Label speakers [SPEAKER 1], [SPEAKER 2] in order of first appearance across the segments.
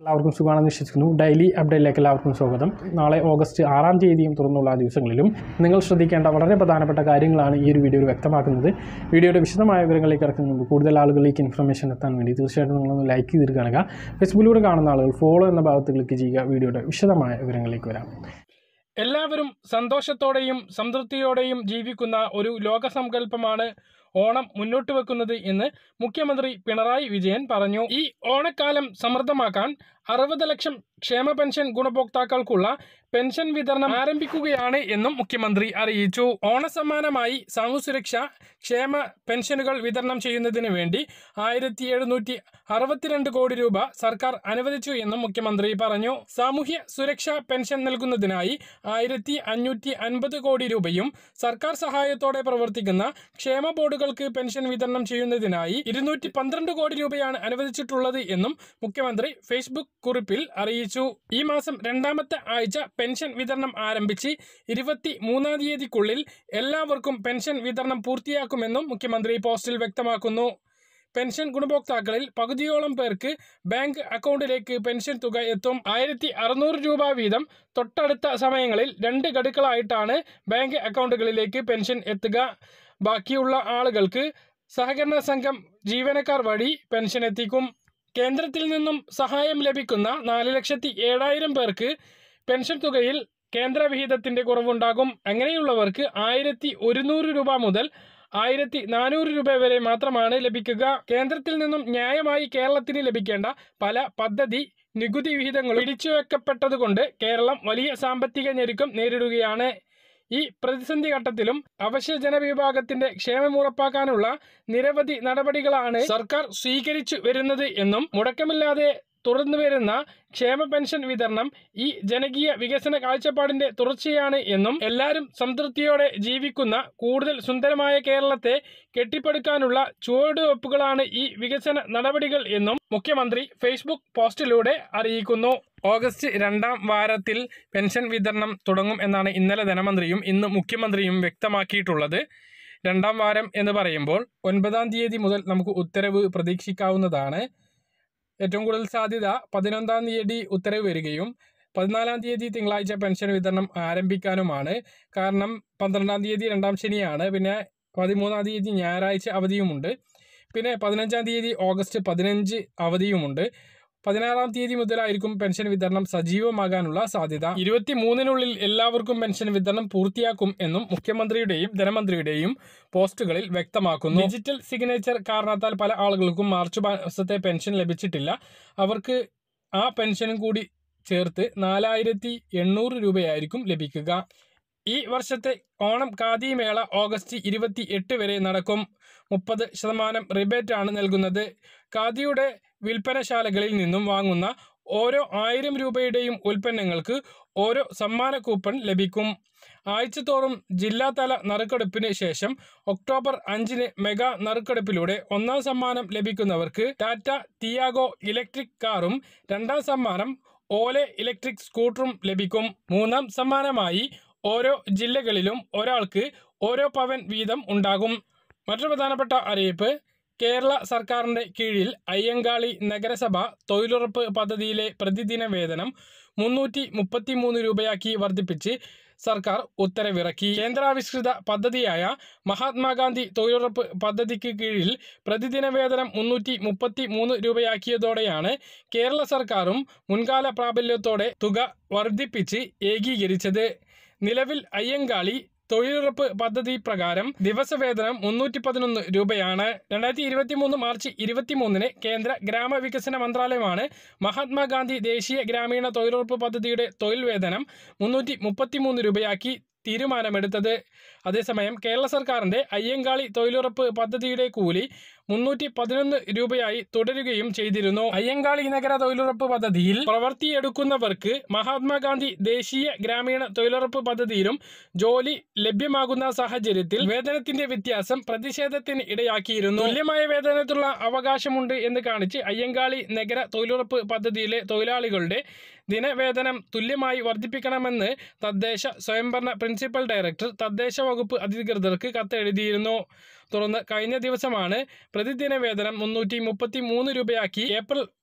[SPEAKER 1] എല്ലാവർക്കും സുഖമാണെന്ന് വിശ്വസിക്കുന്നു ഡെയിലി അപ്ഡേറ്റിലേക്ക് എല്ലാവർക്കും സ്വാഗതം നാളെ ഓഗസ്റ്റ് ആറാം തീയതിയും തുറന്നുള്ള ദിവസങ്ങളിലും നിങ്ങൾ ശ്രദ്ധിക്കേണ്ട വളരെ പ്രധാനപ്പെട്ട കാര്യങ്ങളാണ് ഈ ഒരു വീഡിയോയിൽ വ്യക്തമാക്കുന്നത് വീഡിയോയുടെ വിശദമായ വിവരങ്ങളിലേക്ക് കിടക്കുന്നതിന് മുമ്പ് കൂടുതൽ ആളുകളിലേക്ക് ഇൻഫർമേഷൻ എത്താൻ വേണ്ടി തീർച്ചയായിട്ടും നിങ്ങളൊന്ന് ലൈക്ക് ചെയ്തിട്ട് കാണുക ഫേസ്ബുക്കിലൂടെ കാണുന്ന ആളുകൾ ഫോളോ എന്ന ഭാഗത്ത് ക്ലിക്ക് ചെയ്യുക വീഡിയോയുടെ വിശദമായ വിവരങ്ങളിലേക്ക് വരാം
[SPEAKER 2] എല്ലാവരും സന്തോഷത്തോടെയും സംതൃപ്തിയോടെയും ജീവിക്കുന്ന ഒരു ലോകസങ്കല്പമാണ് ഓണം മുന്നോട്ട് വെക്കുന്നത് എന്ന് മുഖ്യമന്ത്രി പിണറായി വിജയൻ പറഞ്ഞു ഈ ഓണക്കാലം സമൃദ്ധമാക്കാൻ അറുപത് ലക്ഷം ക്ഷേമ പെൻഷൻ ഗുണഭോക്താക്കൾക്കുള്ള പെൻഷൻ വിതരണം ആരംഭിക്കുകയാണ് എന്നും മുഖ്യമന്ത്രി അറിയിച്ചു ഓണസമ്മാനമായി സാമൂഹ്യസുരക്ഷ ക്ഷേമ പെൻഷനുകൾ വിതരണം ചെയ്യുന്നതിന് വേണ്ടി ആയിരത്തി എഴുന്നൂറ്റി അറുപത്തിരണ്ട് കോടി രൂപ സർക്കാർ അനുവദിച്ചു എന്നും മുഖ്യമന്ത്രി പറഞ്ഞു സാമൂഹ്യ സുരക്ഷാ പെൻഷൻ നൽകുന്നതിനായി ആയിരത്തി അഞ്ഞൂറ്റി അൻപത് കോടി രൂപയും സർക്കാർ സഹായത്തോടെ പ്രവർത്തിക്കുന്ന ക്ഷേമ ബോർഡുകൾക്ക് പെൻഷൻ വിതരണം ചെയ്യുന്നതിനായി ഇരുന്നൂറ്റി പന്ത്രണ്ട് കോടി രൂപയാണ് അനുവദിച്ചിട്ടുള്ളത് എന്നും മുഖ്യമന്ത്രി ഫേസ്ബുക്ക് കുറിപ്പിൽ അറിയിച്ചു ഈ മാസം രണ്ടാമത്തെ ആഴ്ച പെൻഷൻ വിതരണം ആരംഭിച്ച് ഇരുപത്തി മൂന്നാം തീയതിക്കുള്ളിൽ എല്ലാവർക്കും പെൻഷൻ വിതരണം പൂർത്തിയാക്കുമെന്നും മുഖ്യമന്ത്രി പോസ്റ്റിൽ വ്യക്തമാക്കുന്നു പെൻഷൻ ഗുണഭോക്താക്കളിൽ പകുതിയോളം പേർക്ക് ബാങ്ക് അക്കൗണ്ടിലേക്ക് പെൻഷൻ തുക എത്തും ആയിരത്തി അറുന്നൂറ് രൂപ വീതം തൊട്ടടുത്ത സമയങ്ങളിൽ രണ്ട് ഗഡുക്കളായിട്ടാണ് ബാങ്ക് അക്കൗണ്ടുകളിലേക്ക് പെൻഷൻ എത്തുക ബാക്കിയുള്ള ആളുകൾക്ക് സഹകരണ സംഘം ജീവനക്കാർ വഴി പെൻഷൻ എത്തിക്കും കേന്ദ്രത്തിൽ നിന്നും സഹായം ലഭിക്കുന്ന നാല് ലക്ഷത്തി ഏഴായിരം പേർക്ക് പെൻഷൻ തുകയിൽ കേന്ദ്ര വിഹിതത്തിന്റെ കുറവുണ്ടാകും അങ്ങനെയുള്ളവർക്ക് ആയിരത്തി ഒരുന്നൂറ് രൂപ മുതൽ ആയിരത്തി നാനൂറ് രൂപ വരെ മാത്രമാണ് ലഭിക്കുക കേന്ദ്രത്തിൽ നിന്നും ന്യായമായി കേരളത്തിന് ലഭിക്കേണ്ട പല പദ്ധതി നികുതി വിഹിതങ്ങൾ പിടിച്ചുവെക്കപ്പെട്ടതുകൊണ്ട് കേരളം വലിയ സാമ്പത്തിക ഞെരുക്കം നേരിടുകയാണ് ഈ പ്രതിസന്ധി ഘട്ടത്തിലും അവശ്യ ജനവിഭാഗത്തിന്റെ ക്ഷേമം ഉറപ്പാക്കാനുള്ള നിരവധി നടപടികളാണ് സർക്കാർ സ്വീകരിച്ചു വരുന്നത് എന്നും മുടക്കമില്ലാതെ തുടർന്നു വരുന്ന ക്ഷേമ പെൻഷൻ വിതരണം ഈ ജനകീയ വികസന കാഴ്ചപ്പാടിന്റെ തുടർച്ചയാണ് എന്നും എല്ലാവരും സംതൃപ്തിയോടെ ജീവിക്കുന്ന കൂടുതൽ സുന്ദരമായ കേരളത്തെ കെട്ടിപ്പടുക്കാനുള്ള ചുവടുവെപ്പുകളാണ് ഈ വികസന നടപടികൾ എന്നും മുഖ്യമന്ത്രി ഫേസ്ബുക്ക് പോസ്റ്റിലൂടെ അറിയിക്കുന്നു ഓഗസ്റ്റ് രണ്ടാം വാരത്തിൽ പെൻഷൻ വിതരണം തുടങ്ങും എന്നാണ് ഇന്നലെ ധനമന്ത്രിയും ഇന്ന് മുഖ്യമന്ത്രിയും വ്യക്തമാക്കിയിട്ടുള്ളത് രണ്ടാം വാരം എന്ന് പറയുമ്പോൾ ഒൻപതാം തീയതി മുതൽ നമുക്ക് ഉത്തരവ് പ്രതീക്ഷിക്കാവുന്നതാണ് ഏറ്റവും കൂടുതൽ സാധ്യത പതിനൊന്നാം തീയതി ഉത്തരവ് വരികയും പതിനാലാം തീയതി തിങ്കളാഴ്ച പെൻഷൻ വിതരണം ആരംഭിക്കാനുമാണ് കാരണം പന്ത്രണ്ടാം തീയതി രണ്ടാം ശനിയാണ് പിന്നെ പതിമൂന്നാം തീയതി ഞായറാഴ്ച അവധിയുമുണ്ട് പിന്നെ പതിനഞ്ചാം തീയതി ഓഗസ്റ്റ് പതിനഞ്ച് അവധിയുമുണ്ട് പതിനാറാം തീയതി മുതലായിരിക്കും പെൻഷൻ വിതരണം സജീവമാകാനുള്ള സാധ്യത ഇരുപത്തി മൂന്നിനുള്ളിൽ എല്ലാവർക്കും പെൻഷൻ വിതരണം പൂർത്തിയാക്കും എന്നും മുഖ്യമന്ത്രിയുടെയും ധനമന്ത്രിയുടെയും പോസ്റ്റുകളിൽ വ്യക്തമാക്കുന്നു ഡിജിറ്റൽ സിഗ്നേച്ചർ കാരണത്താൽ പല ആളുകൾക്കും മാർച്ച് മാസത്തെ പെൻഷൻ ലഭിച്ചിട്ടില്ല അവർക്ക് ആ പെൻഷനും കൂടി ചേർത്ത് നാലായിരത്തി എണ്ണൂറ് രൂപയായിരിക്കും ലഭിക്കുക ഈ വർഷത്തെ ഓണം ഖാദി മേള ഓഗസ്റ്റ് ഇരുപത്തി എട്ട് വരെ നടക്കും മുപ്പത് ശതമാനം റിബേറ്റ് ആണ് നൽകുന്നത് ഖാദിയുടെ വിൽപ്പനശാലകളിൽ നിന്നും വാങ്ങുന്ന ഓരോ ആയിരം രൂപയുടെയും ഉൽപ്പന്നങ്ങൾക്ക് ഓരോ സമ്മാന കൂപ്പൺ ലഭിക്കും ആഴ്ചതോറും ജില്ലാതല നറുക്കെടുപ്പിന് ശേഷം ഒക്ടോബർ അഞ്ചിന് മെഗാ നറുക്കെടുപ്പിലൂടെ ഒന്നാം സമ്മാനം ലഭിക്കുന്നവർക്ക് ടാറ്റ തിയാഗോ ഇലക്ട്രിക് കാറും രണ്ടാം സമ്മാനം ഓലെ ഇലക്ട്രിക് സ്കൂട്ടറും ലഭിക്കും മൂന്നാം സമ്മാനമായി ഓരോ ജില്ലകളിലും ഒരാൾക്ക് ഓരോ പവൻ വീതം ഉണ്ടാകും മറ്റൊരു പ്രധാനപ്പെട്ട അറിയിപ്പ് കേരള സർക്കാരിന്റെ കീഴിൽ അയ്യങ്കാളി നഗരസഭ തൊഴിലുറപ്പ് പദ്ധതിയിലെ പ്രതിദിന വേതനം മുന്നൂറ്റി മുപ്പത്തിമൂന്ന് രൂപയാക്കി വർദ്ധിപ്പിച്ച് സർക്കാർ ഉത്തരവിറക്കി കേന്ദ്രാവിഷ്കൃത പദ്ധതിയായ മഹാത്മാഗാന്ധി തൊഴിലുറപ്പ് പദ്ധതിക്ക് കീഴിൽ പ്രതിദിന വേതനം മുന്നൂറ്റി മുപ്പത്തി മൂന്ന് രൂപയാക്കിയതോടെയാണ് കേരള സർക്കാരും മുൻകാല പ്രാബല്യത്തോടെ തുക വർദ്ധിപ്പിച്ച് ഏകീകരിച്ചത് നിലവിൽ അയ്യങ്കാളി തൊഴിലുറപ്പ് പദ്ധതി പ്രകാരം ദിവസവേതനം മുന്നൂറ്റി പതിനൊന്ന് രൂപയാണ് രണ്ടായിരത്തി ഇരുപത്തി മൂന്ന് മാർച്ച് ഇരുപത്തിമൂന്നിന് കേന്ദ്ര ഗ്രാമവികസന മന്ത്രാലയമാണ് മഹാത്മാഗാന്ധി ദേശീയ ഗ്രാമീണ തൊഴിലുറപ്പ് പദ്ധതിയുടെ തൊഴിൽ വേതനം മുന്നൂറ്റി മുപ്പത്തിമൂന്ന് രൂപയാക്കി തീരുമാനമെടുത്തത് അതേസമയം കേരള സർക്കാരിൻ്റെ അയ്യങ്കാളി തൊഴിലുറപ്പ് പദ്ധതിയുടെ കൂലി മുന്നൂറ്റി പതിനൊന്ന് രൂപയായി തുടരുകയും ചെയ്തിരുന്നു അയ്യങ്കാളി നഗര തൊഴിലുറപ്പ് പദ്ധതിയിൽ പ്രവർത്തിയെടുക്കുന്നവർക്ക് മഹാത്മാഗാന്ധി ദേശീയ ഗ്രാമീണ തൊഴിലുറപ്പ് പദ്ധതിയിലും ജോലി ലഭ്യമാകുന്ന സാഹചര്യത്തിൽ വേതനത്തിന്റെ വ്യത്യാസം പ്രതിഷേധത്തിന് ഇടയാക്കിയിരുന്നു തുല്യമായ വേതനത്തിലുള്ള അവകാശമുണ്ട് എന്ന് കാണിച്ച് അയ്യങ്കാളി നഗര തൊഴിലുറപ്പ് പദ്ധതിയിലെ തൊഴിലാളികളുടെ ദിനവേതനം തുല്യമായി വർദ്ധിപ്പിക്കണമെന്ന് തദ്ദേശ സ്വയംഭരണ പ്രിൻസിപ്പൽ ഡയറക്ടർ തദ്ദേശ വകുപ്പ് അധികൃതർക്ക് കത്തെഴുതിയിരുന്നു തുടർന്ന് കഴിഞ്ഞ ദിവസമാണ് പ്രതിദിന വേതനം മുന്നൂറ്റി മുപ്പത്തി മൂന്ന് രൂപയാക്കി ഏപ്രിൽ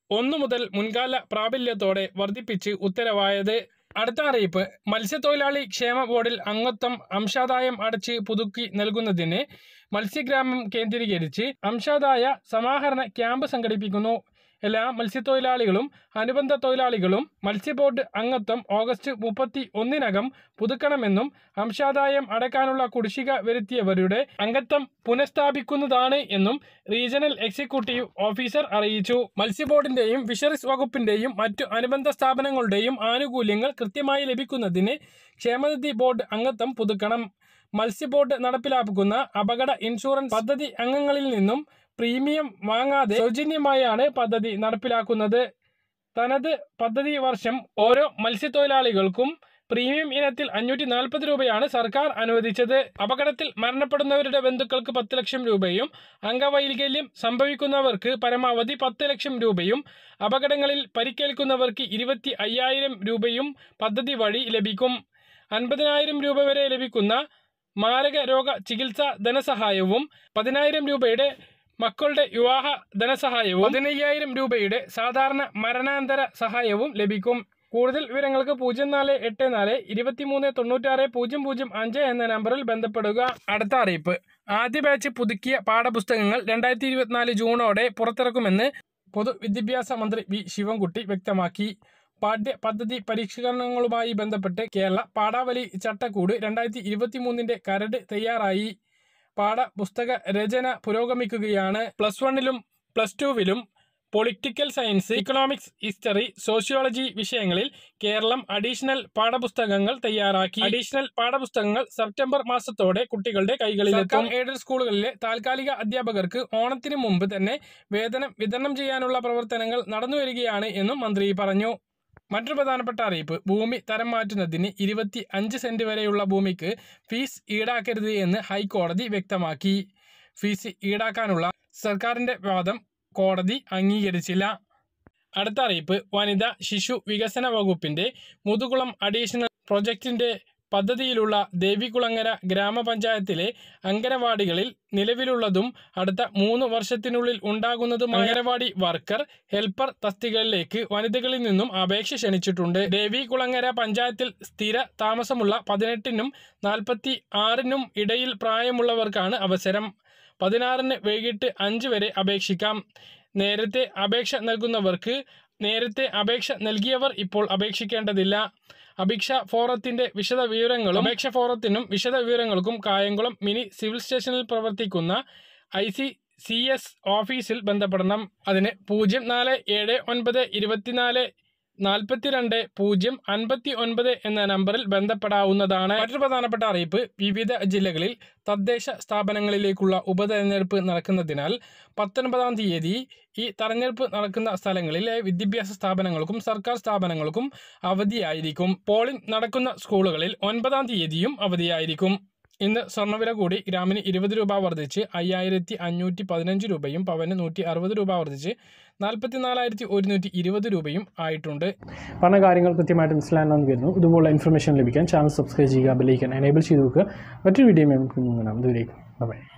[SPEAKER 2] ഒന്നു മുതൽ മുൻകാല പ്രാബല്യത്തോടെ വർദ്ധിപ്പിച്ച് ഉത്തരവായത് അടുത്ത അറിയിപ്പ് മത്സ്യത്തൊഴിലാളി ക്ഷേമ ബോർഡിൽ അംഗത്വം അംശാദായം അടച്ച് പുതുക്കി നൽകുന്നതിന് മത്സ്യഗ്രാമം കേന്ദ്രീകരിച്ച് അംശാദായ സമാഹരണ ക്യാമ്പ് സംഘടിപ്പിക്കുന്നു എല്ലാ മത്സ്യത്തൊഴിലാളികളും അനുബന്ധ തൊഴിലാളികളും മത്സ്യബോർഡ് അംഗത്വം ഓഗസ്റ്റ് മുപ്പത്തി ഒന്നിനകം പുതുക്കണമെന്നും അംശാദായം അടയ്ക്കാനുള്ള കുടിശ്ശിക വരുത്തിയവരുടെ അംഗത്വം പുനഃസ്ഥാപിക്കുന്നതാണ് എന്നും റീജിയണൽ എക്സിക്യൂട്ടീവ് ഓഫീസർ അറിയിച്ചു മത്സ്യബോർഡിന്റെയും ഫിഷറീസ് വകുപ്പിന്റെയും മറ്റു അനുബന്ധ സ്ഥാപനങ്ങളുടെയും ആനുകൂല്യങ്ങൾ കൃത്യമായി ലഭിക്കുന്നതിന് ക്ഷേമനിധി ബോർഡ് അംഗത്വം പുതുക്കണം മത്സ്യബോർഡ് നടപ്പിലാക്കുന്ന അപകട ഇൻഷുറൻസ് പദ്ധതി അംഗങ്ങളിൽ നിന്നും പ്രീമിയം വാങ്ങാതെ സൗജന്യമായാണ് പദ്ധതി നടപ്പിലാക്കുന്നത് തനത് പദ്ധതി വർഷം ഓരോ മത്സ്യത്തൊഴിലാളികൾക്കും പ്രീമിയം ഇനത്തിൽ അഞ്ഞൂറ്റി നാൽപ്പത് രൂപയാണ് സർക്കാർ അനുവദിച്ചത് അപകടത്തിൽ മരണപ്പെടുന്നവരുടെ ബന്ധുക്കൾക്ക് പത്ത് ലക്ഷം രൂപയും അംഗവൈകല്യം സംഭവിക്കുന്നവർക്ക് പരമാവധി പത്ത് ലക്ഷം രൂപയും അപകടങ്ങളിൽ പരിക്കേൽക്കുന്നവർക്ക് ഇരുപത്തി അയ്യായിരം രൂപയും പദ്ധതി വഴി ലഭിക്കും അൻപതിനായിരം രൂപ വരെ ലഭിക്കുന്ന മാരക രോഗ ചികിത്സാ ധനസഹായവും പതിനായിരം രൂപയുടെ മക്കളുടെ വിവാഹ ധനസഹായവും പതിനയ്യായിരം രൂപയുടെ സാധാരണ മരണാന്തര സഹായവും ലഭിക്കും കൂടുതൽ വിവരങ്ങൾക്ക് പൂജ്യം നാല് എട്ട് നാല് ഇരുപത്തിമൂന്ന് തൊണ്ണൂറ്റാറ് പൂജ്യം പൂജ്യം അഞ്ച് എന്ന നമ്പറിൽ ബന്ധപ്പെടുക അടുത്ത അറിയിപ്പ് ആദ്യ ബാച്ച് പുതുക്കിയ പാഠപുസ്തകങ്ങൾ രണ്ടായിരത്തി ഇരുപത്തിനാല് ജൂണോടെ പുറത്തിറക്കുമെന്ന് പൊതുവിദ്യാഭ്യാസ മന്ത്രി വി ശിവൻകുട്ടി വ്യക്തമാക്കി പാഠ്യ പദ്ധതി പരിഷ്കരണങ്ങളുമായി ബന്ധപ്പെട്ട് കേരള പാഠാവലി ചട്ടക്കൂട് രണ്ടായിരത്തി ഇരുപത്തി മൂന്നിന്റെ കരട് തയ്യാറായി പാഠപുസ്തക രചന പുരോഗമിക്കുകയാണ് പ്ലസ് വണ്ണിലും പ്ലസ് ടുവിലും political science economics history sociology വിഷയങ്ങളിൽ കേരളം അഡീഷണൽ പാഠപുസ്തകങ്ങൾ തയ്യാറാക്കി അഡീഷണൽ പാഠപുസ്തകങ്ങൾ സെപ്റ്റംബർ മാസത്തോടെ കുട്ടികളുടെ കൈകളിലെത്തും എയ്ഡഡ് സ്കൂളുകളിലെ താൽക്കാലിക അധ്യാപകർക്ക് ഓണത്തിന് മുമ്പ് തന്നെ വേതനം വിതരണം ചെയ്യാനുള്ള പ്രവർത്തനങ്ങൾ നടന്നുവരികയാണ് എന്നും മന്ത്രി പറഞ്ഞു മറ്റൊരു പ്രധാനപ്പെട്ട അറിയിപ്പ് ഭൂമി തരം മാറ്റുന്നതിന് ഇരുപത്തി അഞ്ച് സെന്റ് വരെയുള്ള ഭൂമിക്ക് ഫീസ് ഈടാക്കരുത് എന്ന് ഹൈക്കോടതി വ്യക്തമാക്കി ഫീസ് ഈടാക്കാനുള്ള സർക്കാരിന്റെ വാദം കോടതി അംഗീകരിച്ചില്ല അടുത്ത അറിയിപ്പ് വനിതാ ശിശു വികസന വകുപ്പിന്റെ മുതുകുളം അഡീഷണൽ പ്രൊജക്ടിന്റെ പദ്ധതിയിലുള്ള ദേവികുളങ്ങര ഗ്രാമപഞ്ചായത്തിലെ അങ്കനവാടികളിൽ നിലവിലുള്ളതും അടുത്ത മൂന്ന് വർഷത്തിനുള്ളിൽ ഉണ്ടാകുന്നതും അങ്കനവാടി വർക്കർ ഹെൽപ്പർ തസ്തികകളിലേക്ക് വനിതകളിൽ നിന്നും അപേക്ഷ ക്ഷണിച്ചിട്ടുണ്ട് ദേവികുളങ്ങര പഞ്ചായത്തിൽ സ്ഥിര താമസമുള്ള പതിനെട്ടിനും നാൽപ്പത്തി ആറിനും ഇടയിൽ പ്രായമുള്ളവർക്കാണ് അവസരം പതിനാറിന് വൈകിട്ട് അഞ്ച് വരെ അപേക്ഷിക്കാം നേരത്തെ അപേക്ഷ നൽകുന്നവർക്ക് നേരത്തെ അപേക്ഷ നൽകിയവർ ഇപ്പോൾ അപേക്ഷിക്കേണ്ടതില്ല അപേക്ഷ ഫോറത്തിന്റെ വിശദ വിവരങ്ങളും അപേക്ഷ ഫോറത്തിനും വിശദ വിവരങ്ങൾക്കും കായംകുളം മിനി സിവിൽ സ്റ്റേഷനിൽ പ്രവർത്തിക്കുന്ന ഐ സി സി എസ് ഓഫീസിൽ ബന്ധപ്പെടണം അതിന് പൂജ്യം നാല് ഏഴ് ഒൻപത് ഇരുപത്തിനാല് നാൽപ്പത്തിരണ്ട് പൂജ്യം അൻപത്തി ഒൻപത് എന്ന നമ്പറിൽ ബന്ധപ്പെടാവുന്നതാണ് മറ്റൊരു പ്രധാനപ്പെട്ട അറിയിപ്പ് വിവിധ ജില്ലകളിൽ തദ്ദേശ സ്ഥാപനങ്ങളിലേക്കുള്ള ഉപതെരഞ്ഞെടുപ്പ് നടക്കുന്നതിനാൽ പത്തൊൻപതാം തീയതി ഈ തെരഞ്ഞെടുപ്പ് നടക്കുന്ന സ്ഥലങ്ങളിലെ വിദ്യാഭ്യാസ സ്ഥാപനങ്ങൾക്കും സർക്കാർ സ്ഥാപനങ്ങൾക്കും അവധിയായിരിക്കും പോളിംഗ് നടക്കുന്ന സ്കൂളുകളിൽ ഒൻപതാം തീയതിയും അവധിയായിരിക്കും ഇന്ന് സ്വർണ്ണവില കൂടി ഗ്രാമിന് ഇരുപത് രൂപ വർദ്ധിച്ച് അയ്യായിരത്തി അഞ്ഞൂറ്റി പതിനഞ്ച് രൂപയും പവന് നൂറ്റി അറുപത് രൂപ വർദ്ധിച്ച് നാൽപ്പത്തി നാലായിരത്തി ഒരുന്നൂറ്റി ഇരുപത് രൂപയും ആയിട്ടുണ്ട്
[SPEAKER 1] പറഞ്ഞ കാര്യങ്ങൾ കൃത്യമായിട്ട് മനസ്സിലായെന്ന് വരുന്നു ഇതുപോലുള്ള ഇൻഫർമേഷൻ ലഭിക്കാൻ ചാനൽ സബ്സ്ക്രൈബ് ചെയ്യുക ബെല്ലൈക്കൻ എനേബിൾ ചെയ്ത് വെക്കുക മറ്റൊരു വീഡിയോ നമുക്ക് കാണാം ഇതുവരേക്കും ബൈ